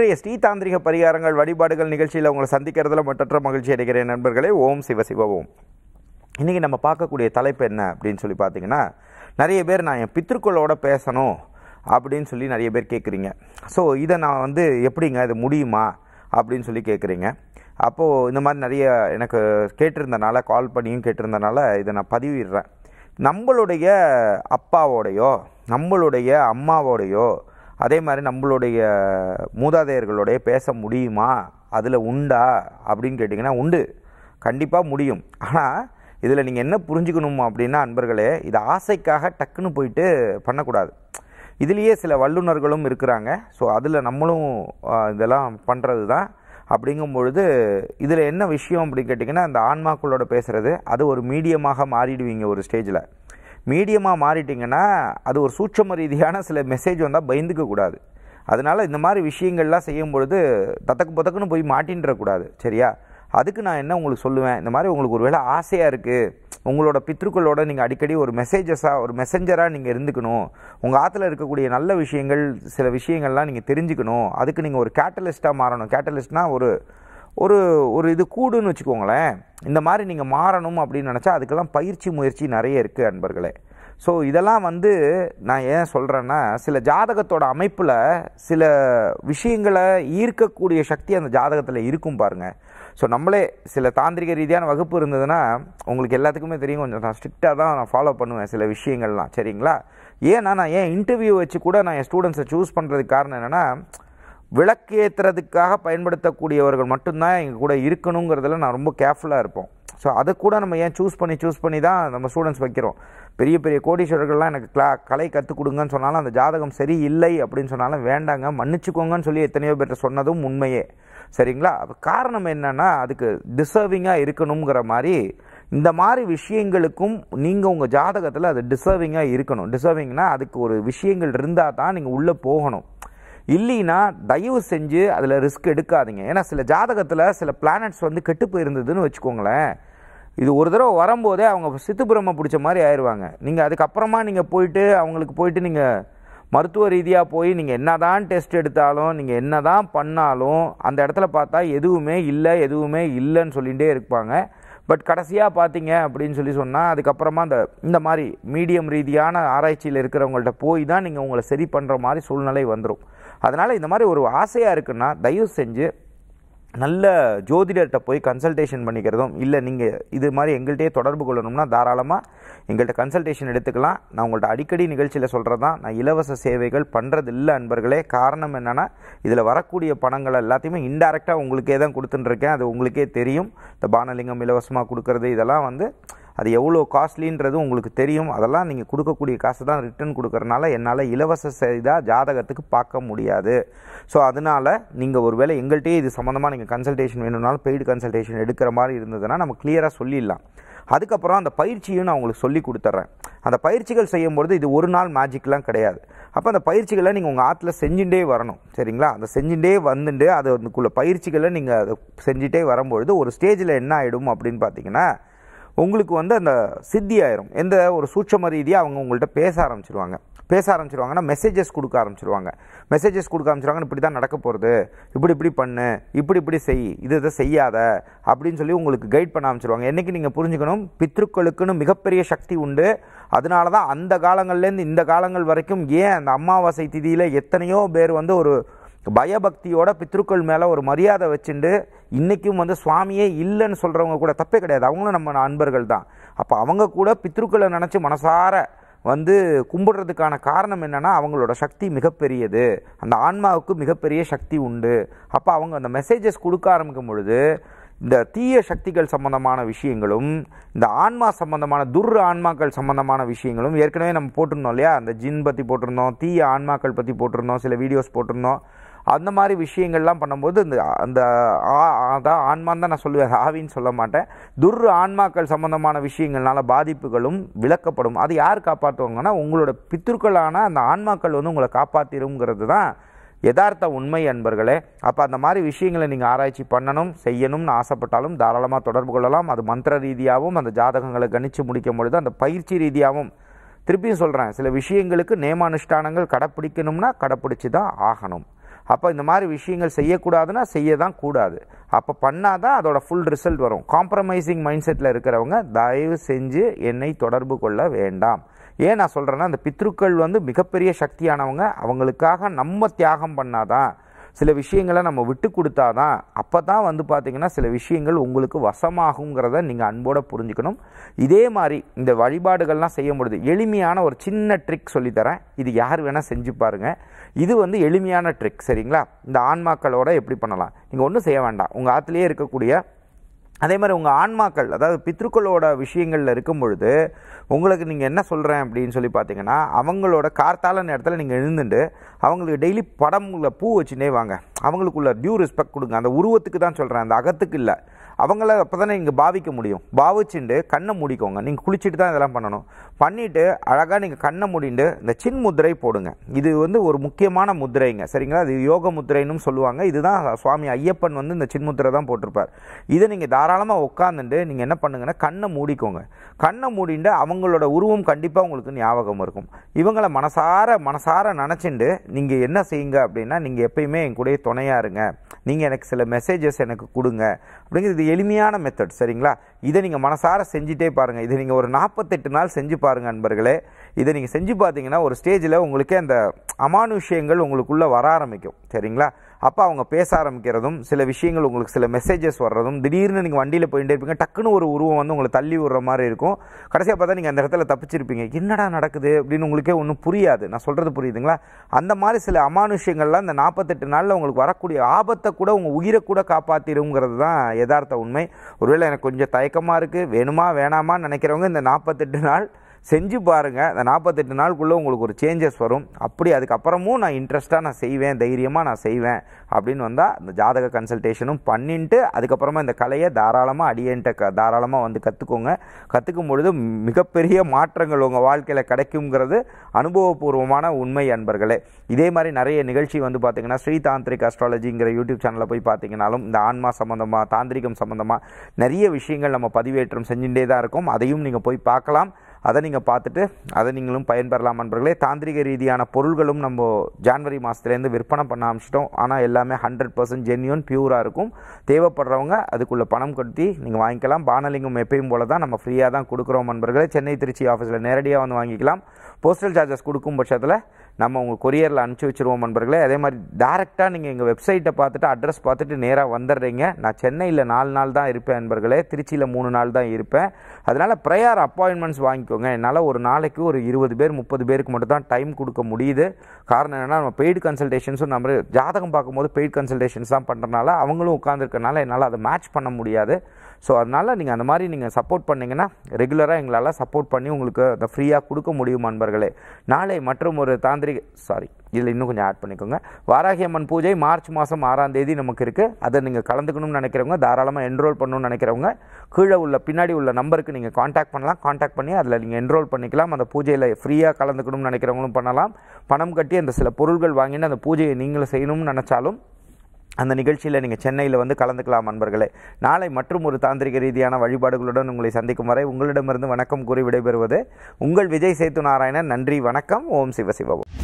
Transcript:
இன்றைய ஸ்ரீதாந்திரிக பரிகாரங்கள் வழிபாடுகள் நிகழ்ச்சியில் உங்களை சந்திக்கிறதுல மற்றற்ற மகிழ்ச்சி அடைகிறேன் நண்பர்களே ஓம் சிவ சிவ ஓம் இன்றைக்கி நம்ம பார்க்கக்கூடிய தலைப்பு என்ன அப்படின்னு சொல்லி பார்த்தீங்கன்னா நிறைய பேர் நான் என் பித்திருக்களோட பேசணும் அப்படின்னு சொல்லி நிறைய பேர் கேட்குறீங்க ஸோ இதை நான் வந்து எப்படிங்க இது முடியுமா அப்படின்னு சொல்லி கேட்குறீங்க அப்போது இந்த மாதிரி நிறைய எனக்கு கேட்டிருந்தனால கால் பண்ணியும் கேட்டிருந்தனால இதை நான் பதிவிடுறேன் நம்மளுடைய அப்பாவோடையோ நம்மளுடைய அம்மாவோடையோ அதே மாதிரி நம்மளுடைய மூதாதையர்களோடைய பேச முடியுமா அதில் உண்டா அப்படின்னு கேட்டிங்கன்னா உண்டு கண்டிப்பாக முடியும் ஆனால் இதில் நீங்கள் என்ன புரிஞ்சுக்கணும் அப்படின்னா அன்பர்களே இது ஆசைக்காக டக்குன்னு போயிட்டு பண்ணக்கூடாது இதுலேயே சில வல்லுநர்களும் இருக்கிறாங்க ஸோ அதில் நம்மளும் ஆ, இதெல்லாம் பண்ணுறது தான் அப்படிங்கும் பொழுது இதில் என்ன விஷயம் அப்படின்னு கேட்டிங்கன்னா இந்த ஆன்மாக்களோட பேசுகிறது அது ஒரு மீடியமாக மாறிடுவீங்க ஒரு ஸ்டேஜில் மீடியமாக மாறிட்டிங்கன்னா அது ஒரு சூட்சம ரீதியான சில மெசேஜ் வந்தால் பயந்துக்க கூடாது அதனால் இந்த மாதிரி விஷயங்கள்லாம் செய்யும் பொழுது தத்தக்கு பத்தக்குன்னு போய் மாட்டின்றக்கூடாது சரியா அதுக்கு நான் என்ன உங்களுக்கு சொல்லுவேன் இந்த மாதிரி உங்களுக்கு ஒரு வேளை ஆசையாக இருக்குது உங்களோட பித்ருக்களோட நீங்கள் அடிக்கடி ஒரு மெசேஜஸாக ஒரு மெசஞ்சராக நீங்கள் இருந்துக்கணும் உங்கள் ஆற்றுல இருக்கக்கூடிய நல்ல விஷயங்கள் சில விஷயங்கள்லாம் நீங்கள் தெரிஞ்சுக்கணும் அதுக்கு நீங்கள் ஒரு கேட்டலிஸ்ட்டாக மாறணும் கேட்டலிஸ்ட்னா ஒரு ஒரு ஒரு இது கூடுன்னு வச்சுக்கோங்களேன் இந்த மாதிரி நீங்கள் மாறணும் அப்படின்னு நினச்சா அதுக்கெல்லாம் பயிற்சி முயற்சி நிறைய இருக்குது அன்பர்களே ஸோ இதெல்லாம் வந்து நான் ஏன் சொல்கிறேன்னா சில ஜாதகத்தோட அமைப்பில் சில விஷயங்களை ஈர்க்கக்கூடிய சக்தி அந்த ஜாதகத்தில் இருக்கும் பாருங்க ஸோ நம்மளே சில தாந்திரிக ரீதியான வகுப்பு இருந்ததுன்னா உங்களுக்கு எல்லாத்துக்குமே தெரியும் கொஞ்சம் நான் ஸ்ட்ரிக்டாக தான் நான் ஃபாலோ பண்ணுவேன் சில விஷயங்கள்லாம் சரிங்களா ஏன்னா நான் ஏன் இன்டர்வியூ வச்சு கூட நான் என் ஸ்டூடெண்ட்ஸை சூஸ் பண்ணுறதுக்கு காரணம் என்னென்னா விளக்கேற்றுறதுக்காக பயன்படுத்தக்கூடியவர்கள் மட்டும்தான் எங்கள் கூட இருக்கணுங்கிறதுல நான் ரொம்ப கேர்ஃபுல்லாக இருப்போம் ஸோ அதை கூட நம்ம ஏன் சூஸ் பண்ணி சூஸ் பண்ணி தான் நம்ம ஸ்டூடெண்ட்ஸ் வைக்கிறோம் பெரிய பெரிய கோடீஸ்வரர்கள்லாம் எனக்கு கிளா கலை கற்றுக் கொடுங்கன்னு சொன்னாலும் அந்த ஜாதகம் சரி இல்லை அப்படின்னு சொன்னாலும் வேண்டாங்க மன்னிச்சுக்கோங்கன்னு சொல்லி எத்தனையோ பேர்ட்ட சொன்னதும் உண்மையே சரிங்களா அப்ப காரணம் என்னன்னா அதுக்கு டிசர்விங்காக இருக்கணுங்கிற மாதிரி இந்த மாதிரி விஷயங்களுக்கும் நீங்கள் உங்கள் ஜாதகத்தில் அது டிசர்விங்காக இருக்கணும் டிசர்விங்னா அதுக்கு ஒரு விஷயங்கள் இருந்தால் தான் நீங்கள் உள்ளே போகணும் இல்லைன்னா தயவு செஞ்சு அதில் ரிஸ்க் எடுக்காதீங்க ஏன்னா சில ஜாதகத்தில் சில பிளானட்ஸ் வந்து கெட்டு போயிருந்ததுன்னு வச்சுக்கோங்களேன் இது ஒரு தடவை வரும்போதே அவங்க சித்துப்புறமை பிடிச்ச மாதிரி ஆயிடுவாங்க நீங்கள் அதுக்கப்புறமா நீங்கள் போயிட்டு அவங்களுக்கு போயிட்டு நீங்கள் மருத்துவ ரீதியாக போய் நீங்கள் என்ன தான் டெஸ்ட் எடுத்தாலும் நீங்கள் என்ன தான் பண்ணாலும் அந்த இடத்துல பார்த்தா எதுவுமே இல்லை எதுவுமே இல்லைன்னு சொல்லிகிட்டே இருப்பாங்க பட் கடைசியாக பார்த்தீங்க அப்படின்னு சொல்லி சொன்னால் அதுக்கப்புறமா அந்த இந்த மாதிரி மீடியம் ரீதியான ஆராய்ச்சியில் இருக்கிறவங்கள்ட்ட போய் தான் நீங்கள் உங்களை சரி பண்ணுற மாதிரி சூழ்நிலை வந்துடும் அதனால் இந்த மாதிரி ஒரு ஆசையாக இருக்குன்னா தயவு செஞ்சு நல்ல ஜோதிடர்கிட்ட போய் கன்சல்டேஷன் பண்ணிக்கிறதும் இல்லை நீங்கள் இது மாதிரி எங்கள்கிட்டயே தொடர்பு கொள்ளணும்னா தாராளமாக எங்கள்கிட்ட கன்சல்டேஷன் எடுத்துக்கலாம் நான் உங்கள்கிட்ட அடிக்கடி நிகழ்ச்சியில் சொல்கிறது தான் நான் இலவச சேவைகள் பண்ணுறது இல்லை அன்பர்களே காரணம் என்னென்னா இதில் வரக்கூடிய பணங்கள் எல்லாத்தையுமே இன்டைரக்டாக உங்களுக்கே தான் கொடுத்துட்டுருக்கேன் அது உங்களுக்கே தெரியும் இந்த பானலிங்கம் இலவசமாக கொடுக்கறது இதெல்லாம் வந்து அது எவ்வளோ காஸ்ட்லின்றது உங்களுக்கு தெரியும் அதெல்லாம் நீங்கள் கொடுக்கக்கூடிய காசு தான் ரிட்டர்ன் கொடுக்கறனால என்னால் இலவச செய்தால் ஜாதகத்துக்கு பார்க்க முடியாது ஸோ அதனால் நீங்கள் ஒருவேளை எங்கள்கிட்டயே இது சம்மந்தமாக நீங்கள் கன்சல்டேஷன் வேணும்னாலும் பெய்டு கன்சல்டேஷன் எடுக்கிற மாதிரி இருந்ததுன்னா நம்ம கிளியராக சொல்லிடலாம் அதுக்கப்புறம் அந்த பயிற்சியும் நான் உங்களுக்கு சொல்லி கொடுத்துட்றேன் அந்த பயிற்சிகள் செய்யும்பொழுது இது ஒரு நாள் மேஜிக்லாம் கிடையாது அப்போ அந்த பயிற்சிகளை நீங்கள் உங்கள் ஆற்றுல செஞ்சுட்டே வரணும் சரிங்களா அந்த செஞ்சுட்டே வந்துட்டு அது அதுக்குள்ள பயிற்சிகளை நீங்கள் அதை செஞ்சுட்டே வரும்பொழுது ஒரு ஸ்டேஜில் என்ன ஆகிடும் அப்படின்னு பார்த்தீங்கன்னா உங்களுக்கு வந்து அந்த சித்தி ஆயிரும் எந்த ஒரு சூட்சம ரீதியாக அவங்க உங்கள்கிட்ட பேச ஆரம்பிச்சிருவாங்க பேச ஆரம்பிச்சிருவாங்கன்னா மெசேஜஸ் கொடுக்க ஆரம்பிச்சிருவாங்க மெசேஜஸ் கொடுக்க ஆரம்பிச்சிருவாங்க இப்படி தான் நடக்க போகிறது இப்படி இப்படி பண்ணு இப்படி இப்படி செய் இது இதை செய்யாத அப்படின்னு சொல்லி உங்களுக்கு கைட் பண்ண ஆரம்பிச்சிருவாங்க என்னைக்கு நீங்கள் புரிஞ்சுக்கணும் பித்ருக்களுக்குன்னு மிகப்பெரிய சக்தி உண்டு அதனால தான் அந்த காலங்கள்லேருந்து இந்த காலங்கள் வரைக்கும் ஏன் அந்த அமாவாசை திதியில் எத்தனையோ பேர் வந்து ஒரு பயபக்தியோட பித்ருக்கள் மேலே ஒரு மரியாதை வச்சுண்டு இன்றைக்கும் வந்து சுவாமியே இல்லைன்னு சொல்கிறவங்க கூட தப்பே கிடையாது அவங்களும் நம்ம அன்பர்கள் தான் அப்போ அவங்க கூட பித்ருக்களை நினச்சி மனசார வந்து கும்பிடுறதுக்கான காரணம் என்னன்னா அவங்களோட சக்தி மிகப்பெரியது அந்த ஆன்மாவுக்கு மிகப்பெரிய சக்தி உண்டு அப்போ அவங்க அந்த மெசேஜஸ் கொடுக்க ஆரம்பிக்கும் பொழுது இந்த தீய சக்திகள் சம்பந்தமான விஷயங்களும் இந்த ஆன்மா சம்பந்தமான துர் ஆன்மாக்கள் சம்பந்தமான விஷயங்களும் ஏற்கனவே நம்ம போட்டிருந்தோம் இல்லையா அந்த ஜின் பற்றி போட்டிருந்தோம் தீய ஆன்மாக்கள் பற்றி போட்டிருந்தோம் சில வீடியோஸ் போட்டிருந்தோம் அந்த மாதிரி விஷயங்கள்லாம் பண்ணும்போது இந்த அந்த ஆ- அதான் ஆன்மான்னு தான் நான் சொல்லுவேன் ஆவின்னு சொல்ல மாட்டேன் துர் ஆன்மாக்கள் சம்பந்தமான விஷயங்கள்னால பாதிப்புகளும் விளக்கப்படும் அது யார் காப்பாற்றுவாங்கன்னா உங்களோட பித்திருக்களான அந்த ஆன்மாக்கள் வந்து உங்களை காப்பாற்றிருங்கிறது தான் யதார்த்த உண்மை அன்பர்களே அப்போ அந்த மாதிரி விஷயங்களை நீங்கள் ஆராய்ச்சி பண்ணணும் செய்யணும்னு ஆசைப்பட்டாலும் தாராளமாக தொடர்பு கொள்ளலாம் அது மந்திர ரீதியாகவும் அந்த ஜாதகங்களை கணிச்சு முடிக்கும் பொழுது அந்த பயிற்சி ரீதியாகவும் திருப்பியும் சொல்கிறேன் சில விஷயங்களுக்கு நேமானுஷ்டானங்கள் கடைப்பிடிக்கணும்னா கடைப்பிடிச்சு தான் ஆகணும் அப்போ இந்த மாதிரி விஷயங்கள் செய்யக்கூடாதுன்னா செய்ய தான் கூடாது அப்போ பண்ணாதான் அதோட ஃபுல் ரிசல்ட் வரும் காம்ப்ரமைசிங் மைண்ட் செட்டில் இருக்கிறவங்க தயவு செஞ்சு என்னை தொடர்பு கொள்ள வேண்டாம் ஏன் நான் சொல்கிறேன்னா அந்த பித்ருக்கள் வந்து மிகப்பெரிய சக்தியானவங்க அவங்களுக்காக நம்ம தியாகம் பண்ணாதான் சில விஷயங்களை நம்ம விட்டு கொடுத்தாதான் அப்போ தான் வந்து பார்த்திங்கன்னா சில விஷயங்கள் உங்களுக்கு வசமாகுங்கிறத நீங்கள் அன்போடு புரிஞ்சுக்கணும் இதே மாதிரி இந்த வழிபாடுகள்லாம் செய்ய முடியுது எளிமையான ஒரு சின்ன ட்ரிக் சொல்லித்தரேன் இது யார் வேணால் செஞ்சு பாருங்கள் இது வந்து எளிமையான ட்ரிக் சரிங்களா இந்த ஆன்மாக்களோட எப்படி பண்ணலாம் நீங்கள் ஒன்றும் செய்ய வேண்டாம் உங்கள் ஆற்றுலேயே இருக்கக்கூடிய அதே மாதிரி உங்கள் ஆன்மாக்கள் அதாவது பித்ருக்களோட விஷயங்களில் இருக்கும் பொழுது உங்களுக்கு நீங்கள் என்ன சொல்கிறேன் அப்படின்னு சொல்லி பார்த்தீங்கன்னா அவங்களோட கார்த்தால நேரத்தில் நீங்கள் எழுந்துட்டு அவங்களுக்கு டெய்லி படம்ல பூ வச்சுட்டே வாங்க அவங்களுக்குள்ள டியூ ரெஸ்பெக்ட் கொடுங்க அந்த உருவத்துக்கு தான் சொல்கிறேன் அந்த அகத்துக்கு இல்லை அவங்கள அப்போ தானே நீங்கள் பாவிக்க முடியும் பாவிச்சுட்டு கண்ணை மூடிக்கோங்க நீங்கள் குளிச்சுட்டு தான் இதெல்லாம் பண்ணணும் பண்ணிவிட்டு அழகாக நீங்கள் கண்ணை மூடிட்டு இந்த சின் முத்திரை போடுங்க இது வந்து ஒரு முக்கியமான முத்திரைங்க சரிங்களா இது யோக முத்திரைன்னு சொல்லுவாங்க இதுதான் சுவாமி ஐயப்பன் வந்து இந்த சின் முத்திரை தான் போட்டிருப்பார் இதை நீங்கள் தாராளமாக உட்காந்துட்டு நீங்கள் என்ன பண்ணுங்கன்னா கண்ணை மூடிக்கோங்க கண்ணை மூடிட்டு அவங்களோட உருவம் கண்டிப்பாக உங்களுக்கு ஞாபகம் இருக்கும் இவங்கள மனசார மனசார நினச்சிண்டு நீங்கள் என்ன செய்யுங்க அப்படின்னா நீங்கள் எப்பயுமே என் கூடயே துணையாக இருங்க நீங்கள் எனக்கு சில மெசேஜஸ் எனக்கு கொடுங்க அப்படிங்கிறது இது எளிமையான மெத்தட் சரிங்களா இதை நீங்கள் மனசார செஞ்சுட்டே பாருங்கள் இதை நீங்கள் ஒரு நாற்பத்தெட்டு நாள் செஞ்சு பாருங்கள் நண்பர்களே இதை நீங்கள் செஞ்சு பார்த்தீங்கன்னா ஒரு ஸ்டேஜில் உங்களுக்கே அந்த அமானுஷ்யங்கள் உங்களுக்குள்ளே வர ஆரம்பிக்கும் சரிங்களா அப்போ அவங்க பேச ஆரம்பிக்கிறதும் சில விஷயங்கள் உங்களுக்கு சில மெசேஜஸ் வர்றதும் திடீர்னு நீங்கள் வண்டியில் போயிட்டே இருப்பீங்க டக்குன்னு ஒரு உருவம் வந்து உங்களை தள்ளி விடுற மாதிரி இருக்கும் கடைசியாக பார்த்தா நீங்கள் அந்த இடத்துல தப்பிச்சிருப்பீங்க என்னடா நடக்குது அப்படின்னு உங்களுக்கே ஒன்றும் புரியாது நான் சொல்கிறது புரியுதுங்களா அந்த மாதிரி சில அமானுஷ்யங்கள்லாம் இந்த நாற்பத்தெட்டு நாளில் உங்களுக்கு வரக்கூடிய ஆபத்தை கூட உங்கள் உயிரை கூட காப்பாற்றிருங்கிறது தான் யதார்த்த உண்மை ஒருவேளை எனக்கு கொஞ்சம் தயக்கமாக இருக்குது வேணுமா வேணாமான்னு நினைக்கிறவங்க இந்த நாற்பத்தெட்டு நாள் செஞ்சு பாருங்கள் அந்த நாற்பத்தெட்டு நாளுக்குள்ளே உங்களுக்கு ஒரு சேஞ்சஸ் வரும் அப்படி அதுக்கப்புறமும் நான் இன்ட்ரெஸ்ட்டாக நான் செய்வேன் தைரியமாக நான் செய்வேன் அப்படின்னு வந்தால் இந்த ஜாதக கன்சல்டேஷனும் பண்ணிட்டு அதுக்கப்புறமா இந்த கலையை தாராளமாக அடியன்ட்ட க தாராளமாக வந்து கற்றுக்கோங்க கற்றுக்கும் பொழுது மிகப்பெரிய மாற்றங்கள் உங்கள் வாழ்க்கையில் கிடைக்குங்கிறது அனுபவபூர்வமான உண்மை அன்பர்களே இதே மாதிரி நிறைய நிகழ்ச்சி வந்து பார்த்தீங்கன்னா ஸ்ரீ தாந்திரிக் அஸ்ட்ராலஜிங்கிற யூடியூப் சேனலில் போய் பார்த்தீங்கனாலும் இந்த ஆன்மா சம்மந்தமாக தாந்திரிகம் சம்மந்தமாக நிறைய விஷயங்கள் நம்ம பதிவேற்றம் செஞ்சுட்டே தான் இருக்கும் அதையும் நீங்கள் போய் பார்க்கலாம் அதை நீங்கள் பார்த்துட்டு அதை நீங்களும் பயன்பெறலாம் நண்பர்களே தாந்திரிக ரீதியான பொருள்களும் நம்ம ஜான்வரி மாதத்துலேருந்து விற்பனை பண்ண ஆரம்பிச்சிட்டோம் ஆனால் எல்லாமே ஹண்ட்ரட் பர்சன்ட் ஜென்யூன் பியூராக இருக்கும் தேவைப்படுறவங்க அதுக்குள்ளே பணம் கொடுத்தி நீங்கள் வாங்கிக்கலாம் பானலிங்கம் எப்பயும் போல தான் நம்ம ஃப்ரீயாக தான் கொடுக்குறோம் நண்பர்களே சென்னை திருச்சி ஆஃபீஸில் நேரடியாக வந்து வாங்கிக்கலாம் போஸ்டல் சார்ஜஸ் கொடுக்கும் பட்சத்தில் நம்ம உங்கள் கொரியரில் அனுப்பிச்சி வச்சுருவோம் நண்பர்களே அதே மாதிரி டேரெக்டாக நீங்கள் எங்கள் வெப்சைட்டை பார்த்துட்டு அட்ரஸ் பார்த்துட்டு நேராக வந்துடுறீங்க நான் சென்னையில் நாலு நாள் தான் இருப்பேன் நண்பர்களே திருச்சியில் மூணு நாள் தான் இருப்பேன் அதனால் ப்ரையர் அப்பாயின்மெண்ட்ஸ் வாங்கிக்கோங்க என்னால் ஒரு நாளைக்கு ஒரு இருபது பேர் முப்பது பேருக்கு மட்டும் தான் டைம் கொடுக்க முடியுது காரணம் என்னென்னா நம்ம பெய்டு கன்சல்டேஷன்ஸும் நம்ம ஜாதகம் பார்க்கும்போது பெய்டு கன்சல்டேஷன்ஸ் தான் பண்ணுறனால அவங்களும் உட்காந்துருக்கனால என்னால் அதை மேட்ச் பண்ண முடியாது ஸோ அதனால் நீங்கள் அந்த மாதிரி நீங்கள் சப்போர்ட் பண்ணிங்கன்னா ரெகுலராக எங்களால் சப்போர்ட் பண்ணி உங்களுக்கு அதை ஃப்ரீயாக கொடுக்க முடியும் நண்பர்களே நாளை மற்றும் ஒரு தாந்திரிக சாரி இதில் இன்னும் கொஞ்சம் ஆட் பண்ணிக்கோங்க வாராகி அம்மன் பூஜை மார்ச் மாதம் ஆறாம் தேதி நமக்கு இருக்குது அதை நீங்கள் கலந்துக்கணும்னு நினைக்கிறவங்க தாராளமாக என்ரோல் பண்ணணும்னு நினைக்கிறவங்க கீழே உள்ள பின்னாடி உள்ள நம்பருக்கு நீங்கள் காண்டாக்ட் பண்ணலாம் காண்டாக்ட் பண்ணி அதில் நீங்கள் என்ரோல் பண்ணிக்கலாம் அந்த பூஜையில் ஃப்ரீயாக கலந்துக்கணும்னு நினைக்கிறவங்களும் பண்ணலாம் பணம் கட்டி அந்த சில பொருள்கள் வாங்கிட்டு அந்த பூஜையை நீங்களும் செய்யணும்னு நினச்சாலும் அந்த நிகழ்ச்சியில் நீங்கள் சென்னையில் வந்து கலந்துக்கலாம் நண்பர்களே நாளை மற்றும் ஒரு தாந்திரிக ரீதியான வழிபாடுகளுடன் உங்களை சந்திக்கும் வரை உங்களிடமிருந்து வணக்கம் கூறி விடைபெறுவது உங்கள் விஜய் சேத்து நாராயணன் நன்றி வணக்கம் ஓம் சிவசிவம்